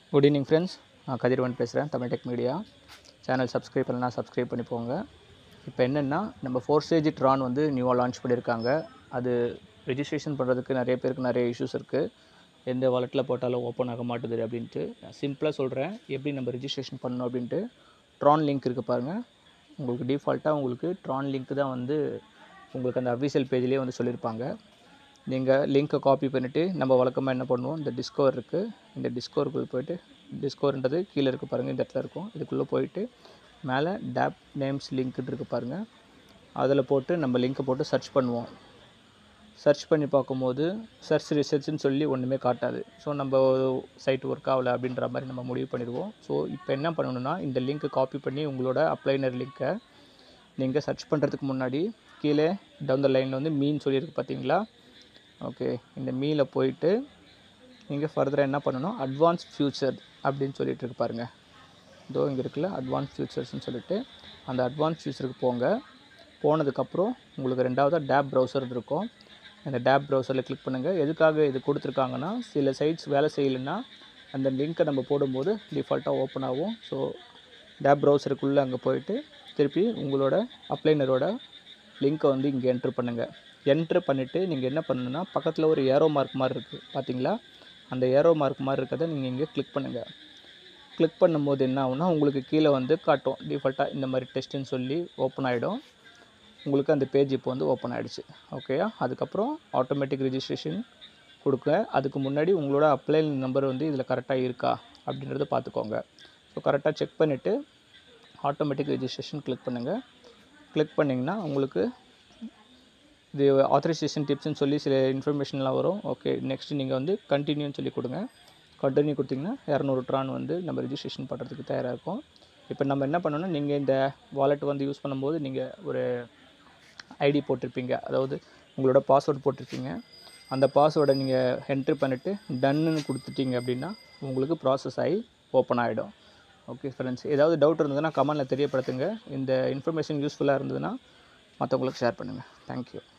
good evening friends நான் கதிரவன் பேசுகிறேன் Tamil tech media channel subscribe பண்ணலாம் சப்ஸ்கிரைப் பண்ணி போங்க இப்போ என்னென்னா நம்ம ஃபோர் ஸ்டேஜ் ட்ரான் வந்து நியூவாக லான்ச் பண்ணியிருக்காங்க அது ரெஜிஸ்ட்ரேஷன் பண்ணுறதுக்கு நிறைய பேருக்கு நிறைய இஷ்யூஸ் இருக்குது எந்த வாலெட்டில் போட்டாலும் ஓப்பன் ஆக மாட்டுது அப்படின்ட்டு சிம்பிளாக சொல்கிறேன் எப்படி நம்ம ரெஜிஸ்ட்ரேஷன் பண்ணணும் அப்படின்ட்டு ட்ரான் லிங்க் இருக்குது பாருங்கள் உங்களுக்கு டிஃபால்ட்டாக உங்களுக்கு ட்ரான் லிங்க் தான் வந்து உங்களுக்கு அந்த அஃபீஷியல் பேஜ்லேயே வந்து சொல்லியிருப்பாங்க நீங்கள் லிங்க்கை காப்பி பண்ணிவிட்டு நம்ம வழக்கமாக என்ன பண்ணுவோம் இந்த டிஸ்கவர் இருக்குது இந்த டிஸ்கவருக்குள்ளே போயிட்டு டிஸ்கவர்ன்றது கீழே இருக்குது பாருங்கள் இந்த இடத்துல இருக்கும் இதுக்குள்ளே போயிட்டு மேலே டேப் நேம்ஸ் லிங்க் இருக்குது பாருங்கள் அதில் போட்டு நம்ம லிங்க்கை போட்டு சர்ச் பண்ணுவோம் சர்ச் பண்ணி பார்க்கும்போது சர்ச் ரிசர்ச்னு சொல்லி ஒன்றுமே காட்டாது ஸோ நம்ம சைட் ஒர்க் ஆகலை அப்படின்ற மாதிரி நம்ம முடிவு பண்ணிடுவோம் ஸோ இப்போ என்ன பண்ணணும்னா இந்த லிங்க்கை காப்பி பண்ணி உங்களோட அப்ளைனர் லிங்க்கை நீங்கள் சர்ச் பண்ணுறதுக்கு முன்னாடி கீழே டவுன் த லைனில் வந்து மீன் சொல்லியிருக்கு பார்த்தீங்களா ஓகே இந்த மீல போயிட்டு நீங்கள் ஃபர்தராக என்ன பண்ணணும் அட்வான்ஸ் ஃபியூச்சர் அப்படின்னு சொல்லிட்டு இருக்கு பாருங்க இதோ இங்கே இருக்குல்ல அட்வான்ஸ் ஃபியூச்சர்ஸ்னு சொல்லிட்டு அந்த அட்வான்ஸ் ஃபியூச்சருக்கு போங்க போனதுக்கப்புறம் உங்களுக்கு ரெண்டாவது டேப் ப்ரௌசர் இருக்கும் அந்த டேப் ப்ரௌசரில் கிளிக் பண்ணுங்கள் எதுக்காக இது கொடுத்துருக்காங்கன்னா சில சைட்ஸ் வேலை செய்யலைன்னா அந்த லிங்க்கை நம்ம போடும்போது டிஃபால்ட்டாக ஓப்பன் ஆகும் ஸோ டேப் ப்ரௌசருக்குள்ளே அங்கே போயிட்டு திருப்பி உங்களோட அப்ளைனரோட லிங்க்கை வந்து இங்கே என்ட்ரு பண்ணுங்கள் என்ட்ரு பண்ணிவிட்டு நீங்கள் என்ன பண்ணணுன்னா பக்கத்தில் ஒரு ஏரோ மார்க் மாதிரி இருக்குது பார்த்தீங்களா அந்த ஏரோ மார்க் மாதிரி இருக்கிறத நீங்கள் இங்கே கிளிக் பண்ணுங்கள் கிளிக் பண்ணும்போது என்ன ஆகும்னா உங்களுக்கு கீழே வந்து காட்டும் டிஃபால்ட்டாக இந்த மாதிரி டெஸ்ட்டுன்னு சொல்லி ஓப்பன் ஆகிடும் உங்களுக்கு அந்த பேஜ் இப்போ வந்து ஓப்பன் ஆகிடுச்சு ஓகேயா அதுக்கப்புறம் ஆட்டோமேட்டிக் ரெஜிஸ்ட்ரேஷன் கொடுக்க அதுக்கு முன்னாடி உங்களோட அப்ளை நம்பர் வந்து இதில் கரெக்டாக இருக்கா அப்படின்றத பார்த்துக்கோங்க ஸோ கரெக்டாக செக் பண்ணிவிட்டு ஆட்டோமேட்டிக் ரெஜிஸ்ட்ரேஷன் கிளிக் பண்ணுங்கள் கிளிக் பண்ணிங்கன்னா உங்களுக்கு இது ஆத்தரைசேஷன் டிப்ஸ்னு சொல்லி சில இன்ஃபர்மேஷன்லாம் வரும் ஓகே நெக்ஸ்ட் நீங்கள் வந்து கண்டினியூன்னு சொல்லி கொடுங்க கண்டினியூ கொடுத்தீங்கன்னா இரநூறு ட்ரான் வந்து நம்ம ரெஜிஸ்ட்ரேஷன் பண்ணுறதுக்கு தயாராக இருக்கும் இப்போ நம்ம என்ன பண்ணணும்னா நீங்கள் இந்த வாலெட் வந்து யூஸ் பண்ணும்போது நீங்கள் ஒரு ஐடி போட்டிருப்பீங்க அதாவது உங்களோட பாஸ்வேர்டு போட்டிருப்பீங்க அந்த பாஸ்வேர்டை நீங்கள் என்ட்ரு பண்ணிவிட்டு டன்னு கொடுத்துட்டீங்க அப்படின்னா உங்களுக்கு ப்ராசஸ் ஆகி ஓப்பன் ஆகிடும் ஓகே ஃப்ரெண்ட்ஸ் ஏதாவது டவுட் இருந்ததுன்னா கமெண்டில் தெரியப்படுத்துங்க இந்த இன்ஃபர்மேஷன் யூஸ்ஃபுல்லாக இருந்ததுன்னா மற்றவங்களுக்கு ஷேர் பண்ணுங்கள் தேங்க்யூ